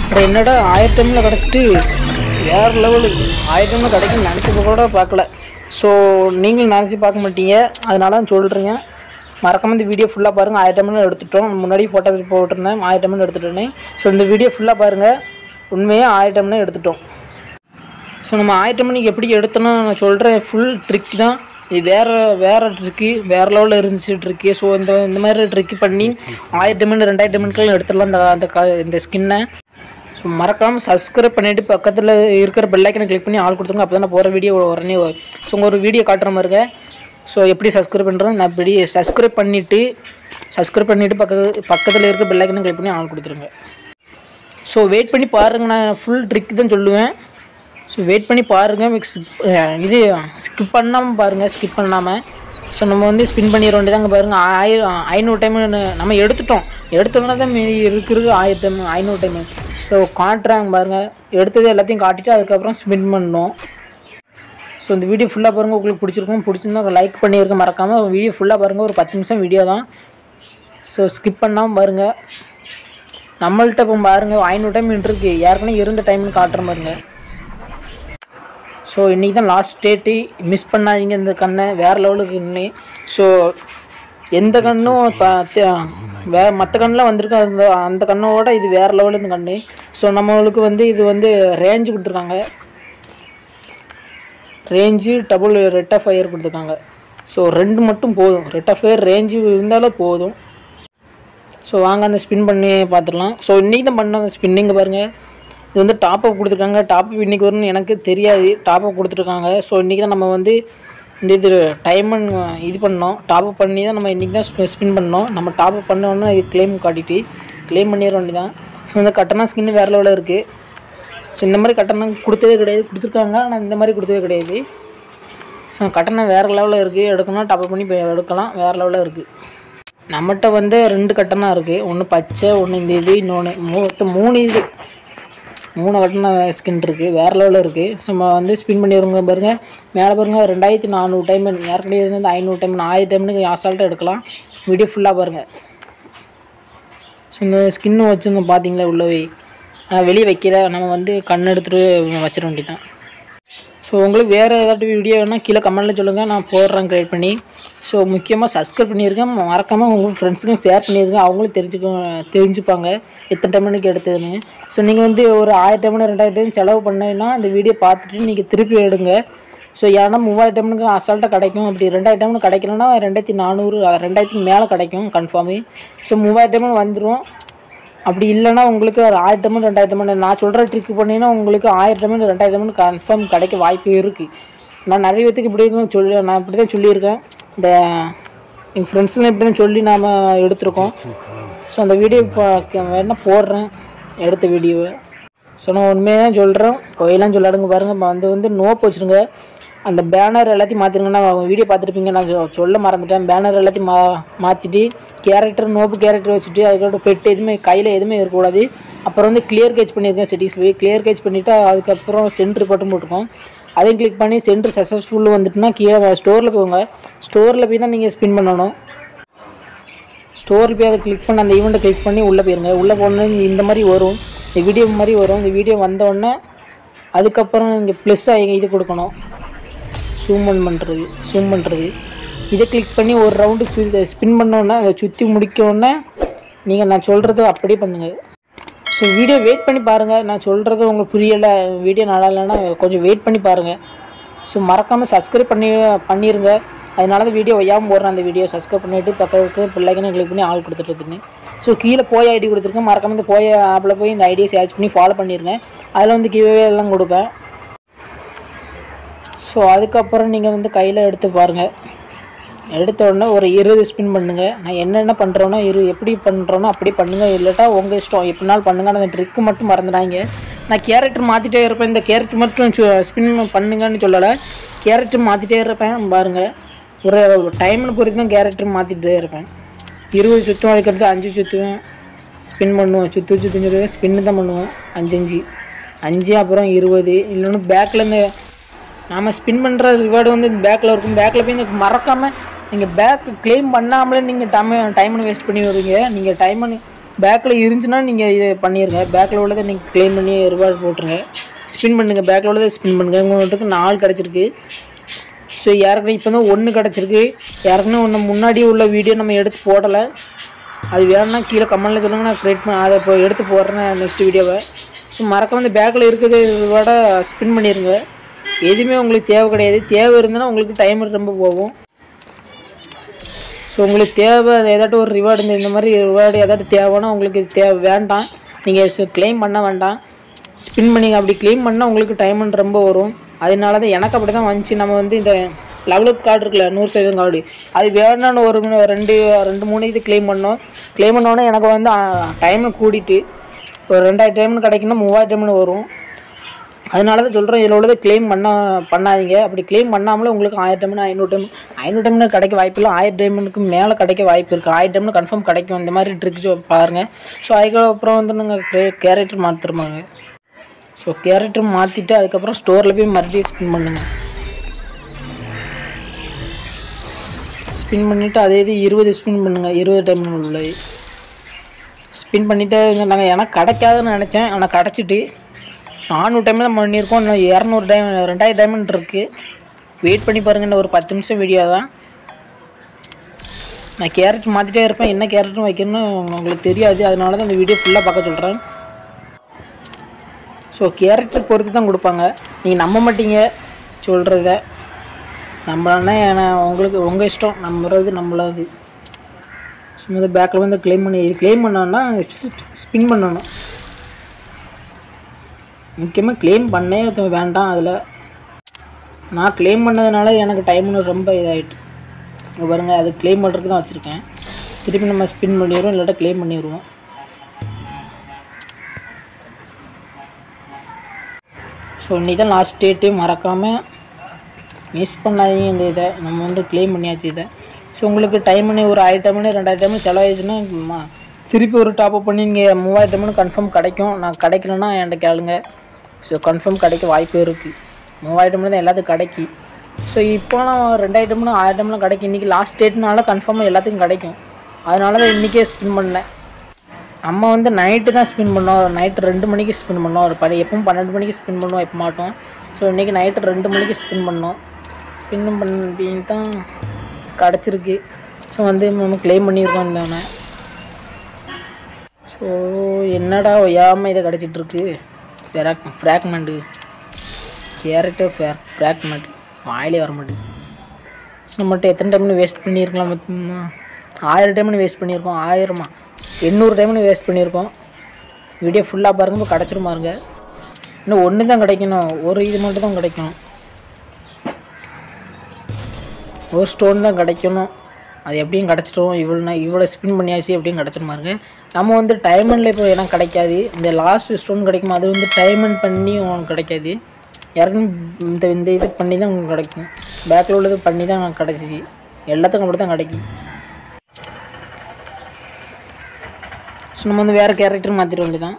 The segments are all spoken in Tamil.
அப்புறம் என்னடா ஆயிரத்தி ஐம்பதுல கிடச்சிட்டு வேறு லெவலு ஆயிரத்தி ஐம்பது கிடைக்கும் நினச்சி கூட பார்க்கல ஸோ நீங்களும் நினச்சி பார்க்க மாட்டீங்க அதனால தான் சொல்கிறேங்க மறக்காம இந்த வீடியோ ஃபுல்லாக பாருங்கள் ஆயிரத்தி ஐம்பது எடுத்துட்டோம் முன்னாடி ஃபோட்டோ போட்டிருந்தேன் ஆயிரத்தி ஐம்பது எடுத்துட்டேன் ஸோ இந்த வீடியோ ஃபுல்லாக பாருங்கள் உண்மையாக ஆயிரத்தி ஐம்பது எடுத்துட்டோம் ஸோ நம்ம ஆயிரத்தி மணிக்கு எப்படி எடுத்தோன்னா நான் சொல்கிறேன் ஃபுல் ட்ரிக் தான் இது வேறு வேறு ட்ரிக்கு வேறு லெவலில் இருந்துச்சு ட்ரிக்கு ஸோ இந்த இந்த மாதிரி ட்ரிக்கு பண்ணி ஆயிரத்தி மணி ரெண்டாயிரத்தி மணிக்கெல்லாம் எடுத்துடலாம் இந்த அந்த க இந்த ஸ்கின்னை ஸோ மறக்காமல் சப்ஸ்கிரைப் பண்ணிவிட்டு பக்கத்தில் இருக்கிற பெல்லைக்கனை கிளிக் பண்ணி ஆள் கொடுத்துருங்க அப்போ தான் நான் போகிற வீடியோ உடனே வரும். ஸோ உங்கள் ஒரு வீடியோ காட்டுற மாதிரிங்க ஸோ எப்படி சப்ஸ்கிரைப் பண்ணுறோம் நான் இப்படி சப்ஸ்கிரைப் பண்ணிவிட்டு சப்ஸ்கிரைப் பண்ணிவிட்டு பக்கத்து பக்கத்தில் இருக்க பெல்லைக்கனை கிளிக் பண்ணி ஆள் கொடுத்துருங்க ஸோ வெயிட் பண்ணி பாருங்கள் நான் ஃபுல் ட்ரிக் தான் சொல்லுவேன் ஸோ வெயிட் பண்ணி பாருங்கள் இது ஸ்கிப் பண்ணாமல் பாருங்கள் ஸ்கிப் பண்ணாமல் ஸோ நம்ம வந்து ஸ்பின் பண்ணிட வேண்டியதாங்க பாருங்கள் ஆயிரம் ஐநூறு டைம் நம்ம எடுத்துட்டோம் எடுத்தோன்னா தான் மீதி இருக்கிறது ஆயிரத்தி ஐம்பது ஐநூறு டைம் ஸோ காட்டுறாங்க பாருங்கள் எடுத்தது எல்லாத்தையும் காட்டிட்டு அதுக்கப்புறம் ஸ்பின் பண்ணணும் ஸோ இந்த வீடியோ ஃபுல்லாக பாருங்கள் உங்களுக்கு பிடிச்சிருக்கும் பிடிச்சிருந்தா லைக் பண்ணியிருக்க மறக்காமல் வீடியோ ஃபுல்லாக பாருங்கள் ஒரு பத்து நிமிஷம் வீடியோ தான் ஸோ ஸ்கிப் பண்ணாமல் பாருங்கள் நம்மள்ட்ட இப்போ பாருங்கள் ஐநூறு டைம் இருக்கு ஏற்கனவே இருந்த டைம்னு காட்டுற மாதிரிங்க ஸோ இன்றைக்கி தான் லாஸ்ட் டேட்டு மிஸ் பண்ணாதீங்க இந்த கண்ணை வேறு லெவலுக்கு இன்னி ஸோ எந்த கண்ணும் இப்போ வே மற்ற கண்ணில் வந்திருக்கு அந்த அந்த கண்ணோட இது வேறு லெவலு இந்த கண்ணு ஸோ நம்மளுக்கு வந்து இது வந்து ரேஞ்சு கொடுத்துருக்காங்க range double red of fire கொடுத்துருக்காங்க ஸோ ரெண்டு மட்டும் போதும் ரெட் ஆஃப் ஃபயர் ரேஞ்சு இருந்தாலும் போதும் ஸோ வாங்க அந்த ஸ்பின் பண்ணி பார்த்துடலாம் ஸோ இன்றைக்கி தான் பண்ணோம் அந்த ஸ்பின்னிங்க பாருங்கள் இது வந்து டாப் அப் கொடுத்துருக்காங்க டாப் அப் இன்றைக்கி வரும்னு எனக்கு தெரியாது டாப் அப் கொடுத்துருக்காங்க ஸோ இன்றைக்கி தான் நம்ம வந்து இந்த இது டைம் இது பண்ணோம் டாப் அப் பண்ணி தான் நம்ம இன்றைக்கி தான் ஸ்பின் பண்ணோம் நம்ம டாப் அப் பண்ணோன்னா இது க்ளைம் காட்டிட்டு க்ளைம் பண்ணிட வேண்டியதான் ஸோ இந்த கட்டணா ஸ்கின் வேறு லெவலில் இருக்குது ஸோ இந்த மாதிரி கட்டணம் கொடுத்ததே கிடையாது கொடுத்துருக்காங்க ஆனால் இந்த மாதிரி கொடுத்ததே கிடையாது ஸோ கட்டணம் வேறு லெவலில் இருக்குது எடுக்கணும் டாப் அப் பண்ணி போய் எடுக்கலாம் வேறு லெவலில் இருக்குது நம்மகிட்ட வந்து ரெண்டு கட்டணம் இருக்குது ஒன்று பச்சை ஒன்று இந்த இது இன்னொன்று மொத்தம் மூணு இது மூணு கட்டண ஸ்கின் இருக்குது வேறு லெவலில் இருக்குது ஸோ நம்ம வந்து ஸ்பின் பண்ணிடுங்க பாருங்கள் மேலே பாருங்கள் ரெண்டாயிரத்தி நானூறு டைம் ஏற்கனவே இருந்து ஐநூறு டைம் ஆயிரம் டைம்னு அசால்ட்டாக எடுக்கலாம் வீடியோ ஃபுல்லாக பாருங்கள் ஸோ இந்த ஸ்கின்னு வச்சுருந்தோம் பார்த்தீங்களா உள்ளவே ஆனால் வெளியே வைக்கல நம்ம வந்து கண் எடுத்துகிட்டு வச்சிட வேண்டியதான் ஸோ உங்களுக்கு வேறு ஏதாட்டும் வீடியோ வேணால் கீழே கமெண்ட்டில் சொல்லுங்கள் நான் போடுறேன் க்ரியேட் பண்ணி ஸோ முக்கியமாக சப்ஸ்கிரைப் பண்ணியிருக்கேன் மறக்காமல் உங்கள் ஃப்ரெண்ட்ஸுக்கும் ஷேர் பண்ணியிருக்கேன் அவங்களும் தெரிஞ்சுக்க தெரிஞ்சுப்பாங்க எத்தனை டைமனுக்கு எடுத்ததுன்னு ஸோ நீங்கள் வந்து ஒரு ஆயிரம் டைமனு ரெண்டாயிரம் டைம் செலவு பண்ணீங்கன்னா இந்த வீடியோ பார்த்துட்டு நீங்கள் திருப்பி எடுங்க ஸோ ஏன்னா மூவாயிரம் டைமனுக்கு அசால்ட்டாக கிடைக்கும் அப்படி ரெண்டாயிரம் டைமனு கிடைக்கலன்னா ரெண்டாயிரத்தி நானூறு ரெண்டாயிரத்துக்கு மேலே கிடைக்கும் கன்ஃபார்மு ஸோ மூவாயிரம் டைமன் வந்துடும் அப்படி இல்லைன்னா உங்களுக்கு ஒரு ஆயிரத்தி மணி ரெண்டாயிரத்தி மணி நான் சொல்கிற ட்ரிக் பண்ணிங்கன்னா உங்களுக்கு ஆயிரத்தி மணி ரெண்டாயிரத்தி மணி கன்ஃபார்ம் கிடைக்க வாய்ப்பு இருக்குது நான் நிறைய பேத்துக்கு இப்படி இருக்கும் சொல்லி நான் இப்படி தான் சொல்லியிருக்கேன் இந்த எங்கள் ஃப்ரெண்ட்ஸுங்க இப்படி தான் சொல்லி நாம் எடுத்திருக்கோம் ஸோ அந்த வீடியோ இப்போ வேணால் போடுறேன் எடுத்த வீடியோவை ஸோ நான் உண்மையாக தான் சொல்கிறேன் கோயிலாம் சொல்லாடுங்க பாருங்கள் இப்போ வந்து வந்து நோப்பு வச்சுருங்க அந்த பேனர் எல்லாத்தையும் மாற்றிருங்க நான் வீடியோ பார்த்துருப்பீங்க நான் சொ- சொல்ல மறந்துட்டேன் பேனர் எல்லாத்தையும் மா மாற்றிட்டு கேரக்டர் நோப்பு கேரக்டர் வச்சுட்டு அதுக்கப்புறம் பெட்டு எதுவுமே கையில் எதுவுமே இருக்கக்கூடாது அப்புறம் வந்து கிளியர் கேஜ் பண்ணியிருக்கேன் செட்டிங்ஸ் போய் கிளியர் கேஜ் பண்ணிவிட்டு அதுக்கப்புறம் சென்ட்ரு பட்டன் போட்டிருக்கோம் அதையும் கிளிக் பண்ணி சென்ட்ரு சக்ஸஸ்ஃபுல் வந்துட்டுனா கீழே ஸ்டோரில் போங்க ஸ்டோரில் போய் தான் நீங்கள் ஸ்பின் பண்ணணும் ஸ்டோரில் போய் அதை கிளிக் பண்ணி அந்த ஈவெண்ட்டை கிளிக் பண்ணி உள்ளே போயிருங்க உள்ளே போனோன்னே இந்த மாதிரி வரும் இந்த வீடியோ மாதிரி வரும் இந்த வீடியோ வந்த உடனே அதுக்கப்புறம் இங்கே ப்ளஸ் இது கொடுக்கணும் ஜூம் பண்ணுறது ஜூம் பண்ணுறது இதை கிளிக் பண்ணி ஒரு ரவுண்டு சு ஸ்பின் பண்ணோன்னே அதை சுற்றி முடிக்கோடனே நீங்கள் நான் சொல்கிறது அப்படியே பண்ணுங்கள் ஸோ வீடியோ வெயிட் பண்ணி பாருங்கள் நான் சொல்கிறது உங்களுக்கு புரியலை வீடியோ நல்லா இல்லைன்னா கொஞ்சம் வெயிட் பண்ணி பாருங்கள் ஸோ மறக்காமல் சப்ஸ்கிரைப் பண்ணி பண்ணிடுங்க அதனால தான் வீடியோ ஒய்யாமல் போடுறேன் அந்த வீடியோ சப்ஸ்கிரைப் பண்ணிவிட்டு பக்கத்துக்கு பிள்ளைக்குன்னு கிளிக் பண்ணி ஆள் கொடுத்துட்ருக்குன்னு ஸோ கீழே போய் ஐடி கொடுத்துருக்கேன் மறக்காம இந்த போய் ஆப்பில் போய் இந்த ஐடியை சேர்ச் பண்ணி ஃபாலோ பண்ணிடுங்க அதில் வந்து கிவே எல்லாம் கொடுப்பேன் ஸோ அதுக்கப்புறம் நீங்கள் வந்து கையில் எடுத்து பாருங்கள் எடுத்த உடனே ஒரு இருபது ஸ்பின் பண்ணுங்கள் நான் என்னென்ன பண்ணுறேனோ இரு எப்படி பண்ணுறேனோ அப்படி பண்ணுங்கள் இல்லாட்டா உங்கள் இஷ்டம் எப்படினாலும் பண்ணுங்க ஆனால் அந்த ட்ரிக்கு மட்டும் மறந்துடாங்க நான் கேரக்டர் மாற்றிட்டே இருப்பேன் இந்த கேரக்டர் மட்டும் ஸ்பின் பண்ணுங்கன்னு சொல்லலை கேரக்டர் மாற்றிட்டே இருப்பேன் பாருங்கள் ஒரு டைம்னு பொறுத்து தான் கேரக்டர் மாற்றிட்டே இருப்பேன் இருபது சுற்றும் அதுக்கடுத்து அஞ்சு சுற்றுவேன் ஸ்பின் பண்ணுவோம் சுற்று சுற்றி சுற்றுவேன் ஸ்பின்னு தான் பண்ணுவோம் அஞ்சு அஞ்சு அஞ்சு அப்புறம் இருபது இல்லைன்னு பேக்கில் இந்த நாம் ஸ்பின் பண்ணுற ரிவார்டு வந்து பேக்கில் இருக்கும் பேக்கில் போய் இந்த மறக்காமல் நீங்கள் பேக் க்ளைம் பண்ணாமலே நீங்கள் டைம் டைம் வேஸ்ட் பண்ணி வருவீங்க நீங்கள் டைம் பேக்கில் இருந்துச்சுன்னா நீங்கள் இது பண்ணிடுங்க பேக்கில் உள்ளதை நீங்கள் க்ளைம் பண்ணி ரிவார்டு போட்டுருங்க ஸ்பின் பண்ணுங்க பேக்கில் உள்ளதை ஸ்பின் பண்ணுங்க உங்களுக்கு நாலு கிடச்சிருக்கு ஸோ யாருக்குமே இப்போ தான் ஒன்று கிடச்சிருக்கு யாருக்குமே ஒன்று முன்னாடியே உள்ள வீடியோ நம்ம எடுத்து போடலை அது வேணும்னா கீழே கமெண்ட்டில் சொல்லுங்கள் நான் க்ரியேட் பண்ண அதை இப்போ எடுத்து போடுறேன் நெக்ஸ்ட் வீடியோவை ஸோ மறக்காம இந்த பேக்கில் இருக்கிறது விட ஸ்பின் பண்ணிடுங்க எதுவுமே உங்களுக்கு தேவை கிடையாது தேவை இருந்ததுன்னா உங்களுக்கு டைம் ரொம்ப போகும் ஸோ உங்களுக்கு தேவை ஏதாட்டும் ஒரு ரிவார்டு இந்த இந்த மாதிரி ரிவார்டு ஏதாட்டும் தேவைன்னா உங்களுக்கு இது தேவை வேண்டாம் நீங்கள் க்ளைம் பண்ண வேண்டாம் ஸ்பின் பண்ணி அப்படி க்ளைம் பண்ணால் உங்களுக்கு டைம் ரொம்ப வரும் அதனால தான் எனக்கு அப்படி தான் வந்துச்சு நம்ம வந்து இந்த லெவலப் கார்டு இருக்குல்ல நூறு சதவீதம் கார்டு அது வேணும்னு ஒரு மூணு- ரெண்டு ரெண்டு மூணு இது க்ளைம் பண்ணோம் க்ளைம் பண்ணோன்னே எனக்கு வந்து டைம் கூட்டிட்டு ஒரு ரெண்டாயிரம் டைம்னு கிடைக்குன்னா மூவாயிரம் டைம்னு வரும் அதனால தான் சொல்கிறேன் இதில் உள்ளதை க்ளைம் பண்ண பண்ணாதீங்க அப்படி க்ளைம் பண்ணாமலே உங்களுக்கு ஆயிரம் டைமண்ட் ஐநூறு டைம் ஐநூறு டைமண்ட் கிடைக்க வாய்ப்பு இல்லை ஆயிரம் டைமண்டுக்கு மேலே கிடைக்க வாய்ப்பு இருக்குது ஆயிரம் டைமண்ட் கன்ஃபார்ம் கிடைக்கும் இந்த மாதிரி ட்ரிக்ஸ் பாருங்கள் ஸோ அதுக்கப்புறம் வந்து நாங்கள் கேரக்டர் மாற்றிருப்பாங்க ஸோ கேரக்டர் மாற்றிட்டு அதுக்கப்புறம் ஸ்டோரில் போய் மறுபடியும் ஸ்பின் பண்ணுங்க ஸ்பின் பண்ணிவிட்டு அதே இது இருபது ஸ்பின் பண்ணுங்கள் இருபது டைம் உள்ளது ஸ்பின் பண்ணிவிட்டு நாங்கள் எனக்கு கிடைக்காதுன்னு நினச்சேன் ஆனால் கிடச்சிட்டு நானூறு டைம் தான் பண்ணியிருக்கோம் இன்னும் இரநூறு டைம் ரெண்டாயிரம் டைமண்ட் இருக்குது வெயிட் பண்ணி பாருங்க இன்னும் ஒரு பத்து நிமிஷம் வீடியோ தான் நான் கேரட் மாற்றிட்டே இருப்பேன் என்ன கேரட்டும் வைக்கணும்னு உங்களுக்கு தெரியாது அதனால தான் இந்த வீடியோ ஃபுல்லாக பார்க்க சொல்கிறேன் ஸோ கேரக்டர் பொறுத்து தான் கொடுப்பாங்க நீங்கள் நம்ப மாட்டீங்க சொல்கிறத நம்மளானா நான் உங்களுக்கு உங்கள் இஷ்டம் நம்புறது நம்மளது சும்மா பேக்கில் வந்து க்ளைம் பண்ணி இது க்ளைம் பண்ணோன்னா ஸ்பின் பண்ணணும் முக்கியமாக க்ளைம் பண்ணே ஒருத்தன் வேண்டாம் அதில் நான் க்ளைம் பண்ணதுனால எனக்கு டைம்னு ரொம்ப இதாகிட்டு இங்கே பாருங்கள் அது க்ளைம் பண்ணுறதுக்கு தான் வச்சுருக்கேன் திருப்பி நம்ம ஸ்பின் பண்ணிடுவோம் இல்லாட்டா க்ளைம் பண்ணிடுவோம் ஸோ இன்னைக்கு தான் லாஸ்ட் டேட்டு மறக்காமல் மிஸ் பண்ணாதீங்க இந்த இதை நம்ம வந்து க்ளைம் பண்ணியாச்சு இதை ஸோ உங்களுக்கு டைம் பண்ணி ஒரு ஆயிரம் டைம் பண்ணி ரெண்டாயிரம் டைம் செலவாயிடுச்சுன்னா ம- திருப்பி ஒரு டாப்அப் பண்ணி நீங்கள் மூவாயிரம் டைம் கன்ஃபார்ம் கிடைக்கும் நான் கிடைக்கலன்னா என்கிட்ட கேளுங்க ஸோ கன்ஃபார்ம் கிடைக்க வாய்ப்பு இருக்குது மூவாயிரம் தான் எல்லாத்துக்கும் கிடைக்கி ஸோ இப்போலாம் ரெண்டாயிரம் டைம்னு ஆயிரம் டைம்லாம் கிடைக்கும் இன்றைக்கி லாஸ்ட் டேட்னால கன்ஃபார்மாக எல்லாத்துக்கும் கிடைக்கும் அதனால தான் இன்றைக்கே ஸ்பின் பண்ணேன் நம்ம வந்து நைட்டு தான் ஸ்பின் பண்ணோம் நைட்டு ரெண்டு மணிக்கு ஸ்பின் பண்ணோம் ஒரு படி எப்பவும் பன்னெண்டு மணிக்கு ஸ்பின் பண்ணுவோம் எப்போ மாட்டோம் ஸோ இன்றைக்கி நைட்டு ரெண்டு மணிக்கு ஸ்பின் பண்ணோம் ஸ்பின் பண்ணி தான் கிடச்சிருக்கு ஸோ வந்து நம்ம க்ளைம் பண்ணியிருக்கோம் இல்லைண்ணே ஸோ என்னடா ஒய்யாமல் இதை கிடச்சிட்ருக்கு ஃப்ராக் ஃப்ராக்மெண்ட்டு கேரட்டு ஃபே ஃப்ராக்மெண்ட் வாயிலே வர மாட்டேங்குது ஸோ மட்டும் எத்தனை டைம்னு வேஸ்ட் பண்ணியிருக்கலாம் மொத்தமா? ஆயிரம் டைம்னு வேஸ்ட் பண்ணியிருக்கோம் ஆயிரமா எண்ணூறு டைம்னு வேஸ்ட் பண்ணியிருக்கோம் வீடியோ ஃபுல்லாக பாருங்க இப்போ கிடச்சிரும் பாருங்க இன்னும் ஒன்று தான் கிடைக்கணும் ஒரு இது மட்டும் தான் கிடைக்கணும் ஒரு ஸ்டோன் தான் கிடைக்கணும் அது எப்படியும் கிடச்சிட்டோம் இவ்வளோ இவ்வளோ ஸ்பின் பண்ணியாச்சு எப்படியும் கிடச்சிரும் பாருங்க நம்ம வந்து டைமண்டில் இப்போ எனக்கு கிடைக்காது இந்த லாஸ்ட் ஸ்டோன் கிடைக்கும் அது வந்து டைமண்ட் பண்ணி உங்களுக்கு கிடைக்காது யாருக்கும் இந்த இந்த இது பண்ணி தான் உங்களுக்கு கிடைக்கும் பேக்கில் உள்ளது பண்ணி தான் எனக்கு கிடச்சிச்சு எல்லாத்துக்கும் அப்படி தான் கிடைக்கும் ஸோ நம்ம வந்து வேறு கேரக்டர் மாற்றிட வேண்டியதான்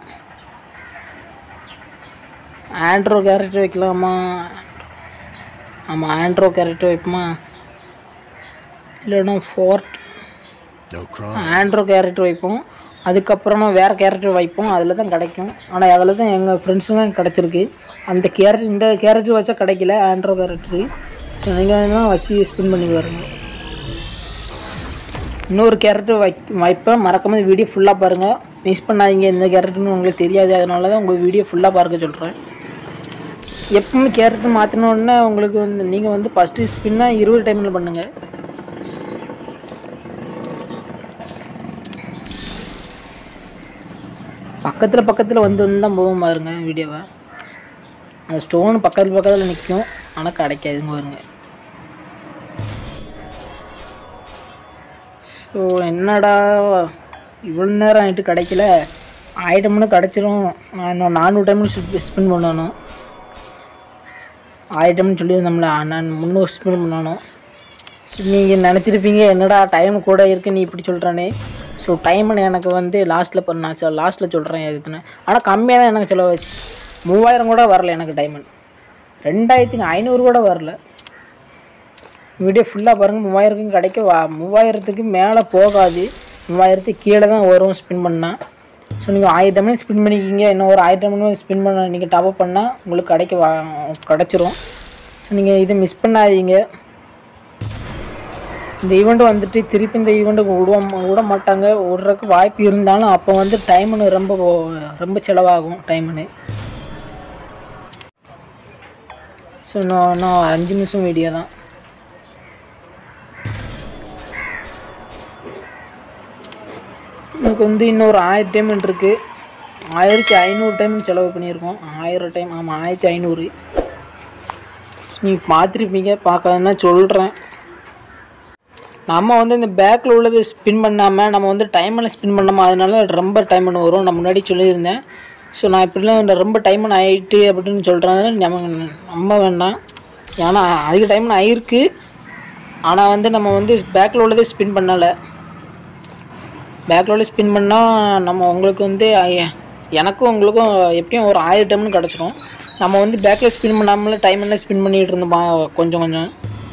ஆண்ட்ரோ கேரக்டர் வைக்கலாமா ஆமாம் ஆண்ட்ரோ கேரக்டர் வைப்போமா இல்லைன்னா Ford No crime. Andrew character வைப்போம் அதுக்கப்புறம் வேறு கேரக்டர் வைப்போம் அதில் தான் கிடைக்கும் ஆனால் அதில் தான் எங்கள் ஃப்ரெண்ட்ஸுக்கும் கிடச்சிருக்கு அந்த கேரக்டர் இந்த கேரக்டர் வச்சா கிடைக்கல ஆண்ட்ரோ கேரக்டரு ஸோ நீங்கள் தான் வச்சு ஸ்பின் பண்ணி பாருங்க இன்னொரு கேரக்டர் வை வைப்பேன் மறக்காம வீடியோ ஃபுல்லாக பாருங்கள் மிஸ் பண்ணாதீங்க இந்த கேரக்டர்னு உங்களுக்கு தெரியாது அதனால தான் உங்கள் வீடியோ ஃபுல்லாக பார்க்க சொல்கிறேன் எப்பவுமே கேரக்டர் மாற்றினோடனே உங்களுக்கு வந்து நீங்கள் வந்து ஃபஸ்ட்டு ஸ்பின்னாக இருபது டைமில் பண்ணுங்கள் பக்கத்தில் பக்கத்தில் வந்து வந்து தான் போகும் பாருங்க வீடியோவை அந்த ஸ்டோன் பக்கத்தில் பக்கத்தில் நிற்கும் ஆனால் கிடைக்காதுங்க பாருங்க ஸோ என்னடா இவ்வளோ நேரம் ஆகிட்டு கிடைக்கல ஆயிட்டம்னு கிடச்சிரும் நான் இன்னும் நானூறு டைம் ஸ்பின் பண்ணணும் ஆயிட்டம்னு சொல்லியிருந்தோம்ல நான் முந்நூறு ஸ்பின் பண்ணணும் ஸோ நீங்கள் நினச்சிருப்பீங்க என்னடா டைம் கூட இருக்கு நீ இப்படி சொல்கிறானே ஸோ டைம் எனக்கு வந்து லாஸ்ட்டில் பண்ணாச்சு லாஸ்ட்டில் சொல்கிறேன் எதுக்குன்னு ஆனால் கம்மியாக தான் எனக்கு செலவாச்சு மூவாயிரம் கூட வரல எனக்கு டைமண்ட் ரெண்டாயிரத்தி ஐநூறு கூட வரல வீடியோ ஃபுல்லாக பாருங்கள் மூவாயிரத்துக்கு கிடைக்க வா மூவாயிரத்துக்கு மேலே போகாது மூவாயிரத்து கீழே தான் வரும் ஸ்பின் பண்ணால் ஸோ நீங்கள் ஆயிரம் மணி ஸ்பின் பண்ணிக்கிங்க இன்னும் ஒரு ஆயிரம் மணி ஸ்பின் பண்ண நீங்கள் டாப் அப் பண்ணால் உங்களுக்கு கிடைக்க வா கிடச்சிரும் ஸோ நீங்கள் இதை மிஸ் பண்ணாதீங்க இந்த ஈவெண்ட் வந்துட்டு திருப்பி இந்த ஈவெண்ட்டுக்கு விடுவ விட மாட்டாங்க விடுறதுக்கு வாய்ப்பு இருந்தாலும் அப்போ வந்து டைம்னு ரொம்ப ரொம்ப செலவாகும் டைம்னு ஸோ இன்னும் இன்னும் அஞ்சு நிமிஷம் வீடியோ தான் எனக்கு வந்து இன்னொரு ஆயிரம் டைமண்ட் இருக்குது ஆயிரத்தி ஐநூறு டைம் செலவு பண்ணியிருக்கோம் ஆயிரம் டைம் ஆமாம் ஆயிரத்தி ஐநூறு நீங்கள் பார்த்துருப்பீங்க பார்க்கலன்னா சொல்கிறேன் நம்ம வந்து இந்த பேக்கில் உள்ளது ஸ்பின் பண்ணாமல் நம்ம வந்து டைமில் ஸ்பின் பண்ணாமல் அதனால ரொம்ப டைம் பண்ண வரும் நான் முன்னாடி சொல்லியிருந்தேன் ஸோ நான் இப்படிலாம் இந்த ரொம்ப டைம் ஆகிட்டு அப்படின்னு சொல்கிறேன் நம்ம நம்ப வேண்டாம் ஏன்னா அதிக டைம் ஆகிருக்கு ஆனால் வந்து நம்ம வந்து பேக்கில் உள்ளதே ஸ்பின் பண்ணலை பேக்கில் உள்ள ஸ்பின் பண்ணால் நம்ம உங்களுக்கு வந்து ஐ- எனக்கும் உங்களுக்கும் எப்படியும் ஒரு ஆயிரம் டைம்னு கிடச்சிரும் நம்ம வந்து பேக்கில் ஸ்பின் பண்ணாமல் டைம் எல்லாம் ஸ்பின் பண்ணிகிட்டு இருந்தோம் பா- கொஞ்சம் கொஞ்சம்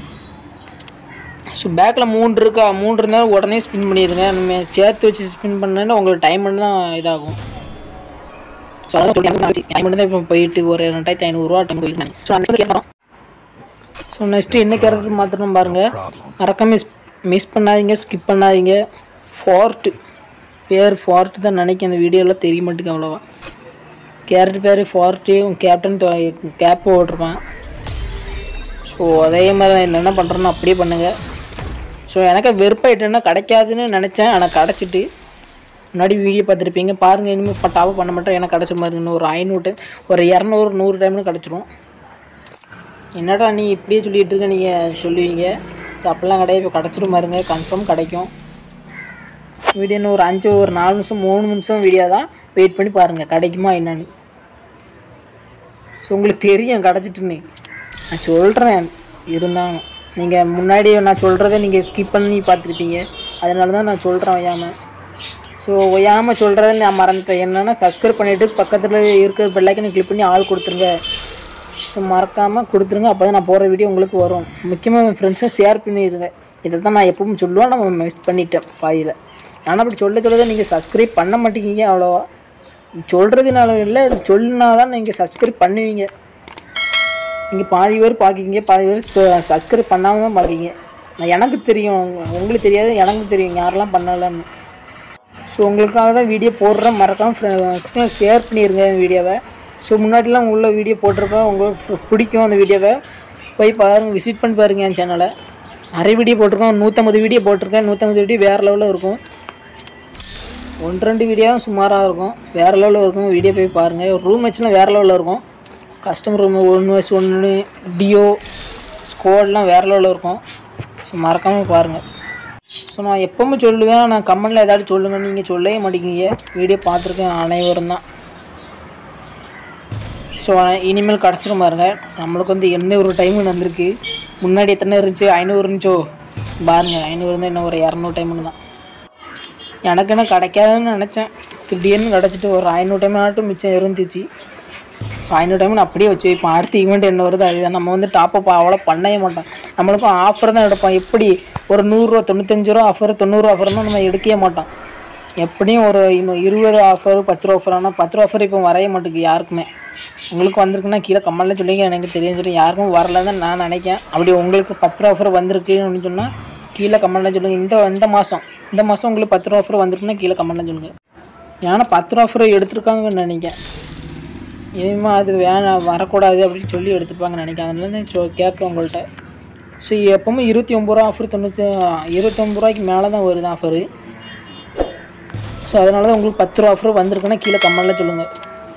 ஸோ பேக்கில் மூணு இருக்கா மூணு இருந்தாலும் உடனே ஸ்பின் பண்ணிடுங்க நம்ம சேர்த்து வச்சு ஸ்பின் பண்ணா உங்களுக்கு டைம் தான் இதாகும் ஸோ அதான் டைம் தான் இப்போ போயிட்டு ஒரு ரெண்டாயிரத்தி ஐநூறுரூவா டைம் போயிட்டு ஸோ அந்த ஸோ நெக்ஸ்ட்டு என்ன கேரக்டர் மாற்றணும் பாருங்கள் மறக்காம மிஸ் மிஸ் பண்ணாதீங்க ஸ்கிப் பண்ணாதீங்க ஃபார்ட்டு பேர் ஃபார்ட் தான் நினைக்க அந்த வீடியோவில் தெரிய மாட்டேங்குது அவ்வளோவா கேரக்டர் பேர் ஃபார்ட்டையும் கேப்டன் கேப் போட்டிருப்பான் ஸோ அதே மாதிரி நான் என்ன பண்ணுறேன்னு அப்படியே பண்ணுங்கள் ஸோ எனக்கு வெறுப்பாயிட்டேன்னா கிடைக்காதுன்னு நினச்சேன் ஆனால் கிடச்சிட்டு முன்னாடி வீடியோ பார்த்துருப்பீங்க பாருங்கள் இனிமேல் பட்டாவை பண்ண மாட்டேன் எனக்கு கிடச்ச மாதிரி இன்னும் ஒரு ஐநூறு டைம் ஒரு இரநூறு நூறு டைம்னு கிடச்சிரும் என்னடா நீ இப்படியே சொல்லிகிட்டு இருக்க நீங்கள் சொல்லுவீங்க ஸோ அப்படிலாம் கிடையாது இப்போ கிடச்சிரும் பாருங்க கன்ஃபார்ம் கிடைக்கும் வீடியோ இன்னும் ஒரு அஞ்சு ஒரு நாலு நிமிஷம் மூணு நிமிஷம் வீடியோ தான் வெயிட் பண்ணி பாருங்கள் கிடைக்குமா என்னன்னு ஸோ உங்களுக்கு தெரியும் கிடச்சிட்டுன்னு நான் சொல்கிறேன் இருந்தாலும் நீங்கள் முன்னாடி நான் சொல்கிறத நீங்கள் ஸ்கிப் பண்ணி பார்த்துருப்பீங்க அதனால தான் நான் சொல்கிறேன் ஒய்யாமல் ஸோ ஒய்யாமல் சொல்கிறத நான் மறந்துட்டேன் என்னென்னா சப்ஸ்கிரைப் பண்ணிவிட்டு பக்கத்தில் இருக்கிற பெல்லைக்கனை கிளிக் பண்ணி ஆள் கொடுத்துருங்க ஸோ மறக்காமல் கொடுத்துருங்க அப்போ தான் நான் போகிற வீடியோ உங்களுக்கு வரும் முக்கியமாக என் ஃப்ரெண்ட்ஸும் ஷேர் பண்ணிடுங்க இதை தான் நான் எப்பவும் சொல்லுவேன் நம்ம மிஸ் பண்ணிட்டேன் பாதியில் ஆனால் அப்படி சொல்ல சொல்ல தான் நீங்கள் சப்ஸ்கிரைப் பண்ண மாட்டேங்கிங்க அவ்வளோவா சொல்கிறதுனால இல்லை சொல்லினா தான் நீங்கள் சப்ஸ்கிரைப் பண்ணுவீங்க நீங்கள் பாதி பேர் பார்க்கிங்க பாதி பேர் சப்ஸ்கிரைப் பண்ணாமல் தான் பார்க்கிங்க நான் எனக்கு தெரியும் உங்க- உங்களுக்கு தெரியாது எனக்கு தெரியும் யாரெல்லாம் பண்ணலன்னு ஸோ உங்களுக்காக தான் வீடியோ போடுறேன் மறக்காமல் ஃப்ரெண்ட்ஸ்க்குலாம் ஷேர் பண்ணிடுங்க வீடியோவை ஸோ முன்னாடிலாம் உள்ள வீடியோ போட்டிருப்பேன் உங்களுக்கு பிடிக்கும் அந்த வீடியோவை போய் பாருங்கள் விசிட் பண்ணி பாருங்கள் என் சேனலை நிறைய வீடியோ போட்டிருக்கோம் நூற்றம்பது வீடியோ போட்டிருக்கேன் நூற்றம்பது வீடியோ வேறு லெவலில் இருக்கும் ஒன்று ரெண்டு வீடியோவும் சுமாராக இருக்கும் வேறு லெவலில் இருக்கும் வீடியோ போய் பாருங்கள் ரூம் மேட்ச்லாம் வேறு லெவலில் இருக்கும் கஸ்டமர் ரூம் ஒன்று வயசு ஒன்று டியோ ஸ்குவாட்லாம் வேறு லெவலில் இருக்கும் ஸோ மறக்காமல் பாருங்கள் ஸோ நான் எப்பவுமே சொல்லுவேன் நான் கமெண்டில் ஏதாச்சும் சொல்லுங்கள் நீங்கள் சொல்லவே மாட்டேங்கிறீங்க வீடியோ பார்த்துருக்கேன் அனைவரும் தான் ஸோ இனிமேல் கிடச்சிரும் பாருங்க நம்மளுக்கு வந்து என்ன ஒரு டைம் வந்திருக்கு முன்னாடி எத்தனை இருந்துச்சு ஐநூறு இருந்துச்சோ பாருங்க ஐநூறு இருந்தால் இன்னும் ஒரு இரநூறு டைம்னு தான் எனக்கு என்ன கிடைக்காதுன்னு நினச்சேன் திடீர்னு கிடச்சிட்டு ஒரு ஐநூறு டைம் ஆட்டும் மிச்சம் இருந்துச்சு ஸோ ஐநூறு டைம் நான் அப்படியே வச்சு வைப்பேன் அடுத்த ஈவெண்ட் என்ன வருது அதுதான் நம்ம வந்து டாப் அப் அவ்வளோ பண்ணவே மாட்டோம் நம்மளுக்கும் ஆஃபர் தான் எடுப்போம் எப்படி ஒரு நூறுரூவா தொண்ணூத்தஞ்சு ரூபா ஆஃபர் தொண்ணூறு ஆஃபர்னா நம்ம எடுக்கவே மாட்டோம் எப்படியும் ஒரு இன்னும் இருபது ஆஃபர் பத்து ரூபா ஆஃபர் ஆனால் பத்து ரூபா ஆஃபர் இப்போ வரைய மாட்டேங்குது யாருக்குமே உங்களுக்கு வந்திருக்குன்னா கீழே கமெண்ட்டில் சொல்லிங்க எனக்கு தெரியும் சொல்லி யாருக்கும் வரலன்னு நான் நினைக்கிறேன் அப்படி உங்களுக்கு பத்து ரூபா ஆஃபர் வந்திருக்கு அப்படின்னு சொன்னால் கீழே கமெண்ட்டில் சொல்லுங்கள் இந்த இந்த மாதம் இந்த மாதம் உங்களுக்கு பத்து ரூபா ஆஃபர் வந்திருக்குன்னா கீழே கமெண்ட்டில் சொல்லுங்கள் ஏன்னா பத்து ரூபா ஆஃபர் எடுத்திருக்காங்கன்னு நினைக்கிறேன் இனிமேல் அது வேணாம் வரக்கூடாது அப்படின்னு சொல்லி எடுத்துப்பாங்கன்னு நினைக்கிறேன் அதனால தான் சொ கேட்க உங்கள்கிட்ட ஸோ எப்பவுமே இருபத்தி ஒம்பது ரூபா ஆஃபர் தொண்ணூற்றி இருபத்தொம்பது ரூபாய்க்கு மேலே தான் வருது ஆஃபரு ஸோ அதனால தான் உங்களுக்கு பத்து ரூபா ஆஃபர் வந்திருக்குன்னா கீழே கமெண்டில் சொல்லுங்கள்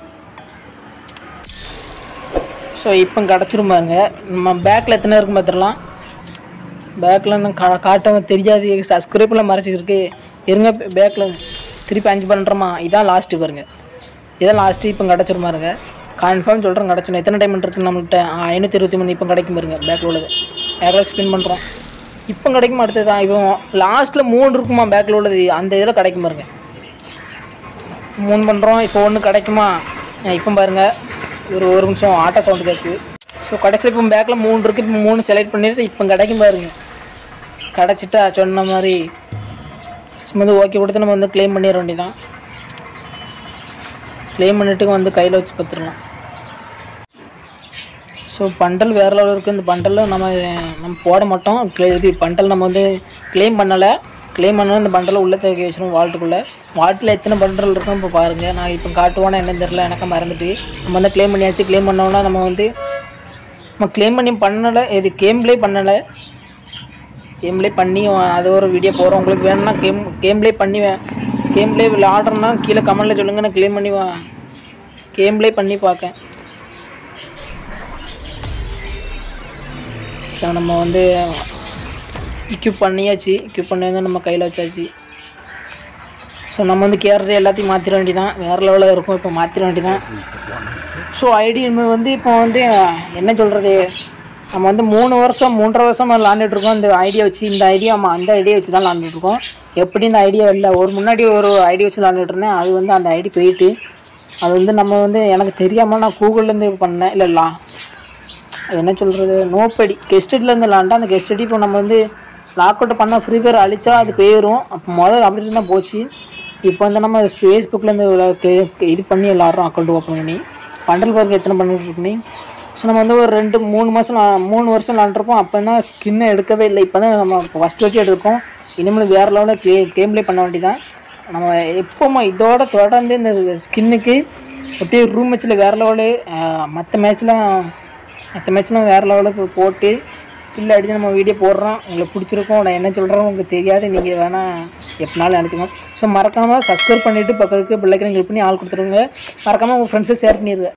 ஸோ இப்போ கிடச்சிரும் பாருங்க நம்ம பேக்கில் எத்தனை இருக்கும் பார்த்துடலாம் பேக்கில் இன்னும் கா காட்டவும் தெரியாது சப்ஸ்கிரைப்பில் மறைச்சிருக்கு இருங்க பேக்கில் திருப்பி அஞ்சு பண்ணுறோமா இதான் லாஸ்ட்டு பாருங்க இதான் லாஸ்ட்டு இப்போ கிடச்சிரும் பாருங்க கன்ஃபார்ம் சொல்கிறேன் கிடச்சிடும் எத்தனை டைம் இருக்குது நம்மள்கிட்ட ஐநூற்றி இருபத்தி மூணு இப்போ கிடைக்கும் பாருங்க பேக்கில் உள்ளது யாராவது ஸ்பின் பண்ணுறோம் இப்போ கிடைக்குமா அடுத்தது தான் இப்போ லாஸ்ட்டில் மூணு இருக்குமா பேக்கில் உள்ளது அந்த இதில் கிடைக்கும் பாருங்க மூணு பண்ணுறோம் இப்போ ஒன்று கிடைக்குமா அஹ் இப்போ பாருங்க ஒரு ஒரு நிமிஷம் ஆட்டோ சவுண்டு கேட்குது ஸோ கடைசியில் இப்போ பேக்கில் மூணு இருக்குது இப்போ மூணு செலக்ட் பண்ணிட்டு இப்போ கிடைக்கும் பாருங்க கிடச்சிட்டா சொன்ன மாதிரி சும்மா வந்து ஓகே கொடுத்து நம்ம வந்து க்ளைம் பண்ணிட வேண்டியதான் க்ளைம் பண்ணிட்டு வந்து கையில் வச்சு பார்த்துடலாம் ஸோ பண்டல் வேறு லெவலில் இருக்குது இந்த பண்டலில் நம்ம நம்ம போட மாட்டோம் க்ளே- இது பண்டல் நம்ம வந்து க்ளைம் பண்ணலை க்ளைம் பண்ணால் இந்த பண்டலை உள்ளே தூக்கி வச்சிரும் வால்ட்டுக்குள்ளே வால்ட்டில் எத்தனை பண்டல் இருக்கும் இப்போ பாருங்கள் நான் இப்போ காட்டுவானா என்னன்னு தெரில எனக்கு மறந்துட்டு நம்ம வந்து க்ளைம் பண்ணியாச்சு க்ளைம் பண்ணோன்னா நம்ம வந்து நம்ம க்ளைம் பண்ணி பண்ணலை இது கேம் ப்ளே பண்ணலை கேம் ப்ளே பண்ணி அது ஒரு வீடியோ போகிறோம் உங்களுக்கு வேணும்னா கேம் கேம் ப்ளே பண்ணி கேம் ப்ளே விளாட்றேன்னா கீழே கமெண்ட்டில் சொல்லுங்கள் நான் க்ளைம் பண்ணி கேம் ப்ளே பண்ணி பார்க்கேன் ஸோ நம்ம வந்து இக்யூப் பண்ணியாச்சு இக்யூப் பண்ணி வந்து நம்ம கையில் வச்சாச்சு ஸோ நம்ம வந்து கேரளா எல்லாத்தையும் மாற்றிட வேண்டியதான் வேறு லெவலில் இருக்கும் இப்போ மாற்றிட வேண்டியதான் ஸோ ஐடி வந்து இப்போ வந்து என்ன சொல்கிறது நம்ம வந்து மூணு வருஷம் மூன்றரை வருஷம் விளாண்டுட்டு இருக்கோம் இந்த ஐடியா வச்சு இந்த ஐடியா அந்த ஐடியா வச்சு தான் விளாண்டுட்டு இருக்கோம் எப்படி இந்த ஐடியா இல்லை ஒரு முன்னாடி ஒரு ஐடியா வச்சு விளாண்டுட்டு இருந்தேன் அது வந்து அந்த ஐடி போயிட்டு அது வந்து நம்ம வந்து எனக்கு தெரியாமல் நான் கூகுள்லேருந்து பண்ணேன் இல்லை லா என்ன சொல்கிறது நோப்படி கெஸ்டடிலேருந்து விளாண்டா அந்த கெஸ்டடி இப்போ நம்ம வந்து லாக் அவுட் பண்ணால் ஃப்ரீ ஃபயர் அழிச்சா அது போயிடும் அப்போ முதல்ல அப்படி இருந்தால் போச்சு இப்போ வந்து நம்ம ஃபேஸ்புக்லேருந்து இது பண்ணி விளாட்றோம் அக்கௌண்ட் ஓப்பன் பண்ணி பண்டல் பாருங்க எத்தனை பண்ணிட்டு இருக்கீங்க ஸோ நம்ம வந்து ஒரு ரெண்டு மூணு மாதம் மூணு வருஷம் விளாண்டுருப்போம் அப்போ தான் ஸ்கின்னை எடுக்கவே இல்லை இப்போ தான் நம்ம ஃபஸ்ட் வச்சு எடுக்கிறோம் இனிமேல் வேறு லெவலில் கே கேம் ப்ளே பண்ண வேண்டியதான் நம்ம எப்போமா இதோட தொடர்ந்து இந்த ஸ்கின்னுக்கு அப்படியே ரூம் மேட்ச்சில் வேறு லெவலு மற்ற மேட்ச்லாம் மற்ற மேட்ச்லாம் வேறு லெவலுக்கு போட்டு இல்லை அடித்து நம்ம வீடியோ போடுறோம் உங்களுக்கு பிடிச்சிருக்கோம் நான் என்ன சொல்கிறேன் உங்களுக்கு தெரியாது நீங்கள் வேணால் எப்படினாலும் நினச்சிக்கோங்க ஸோ மறக்காமல் சப்ஸ்கிரைப் பண்ணிவிட்டு பக்கத்துக்கு பிள்ளைக்கு கிளிக் பண்ணி ஆள் கொடுத்துருங்க மறக்காமல் உங்கள் ஃப்ரெண்ட்ஸை ஷேர் பண்ணிடுங்க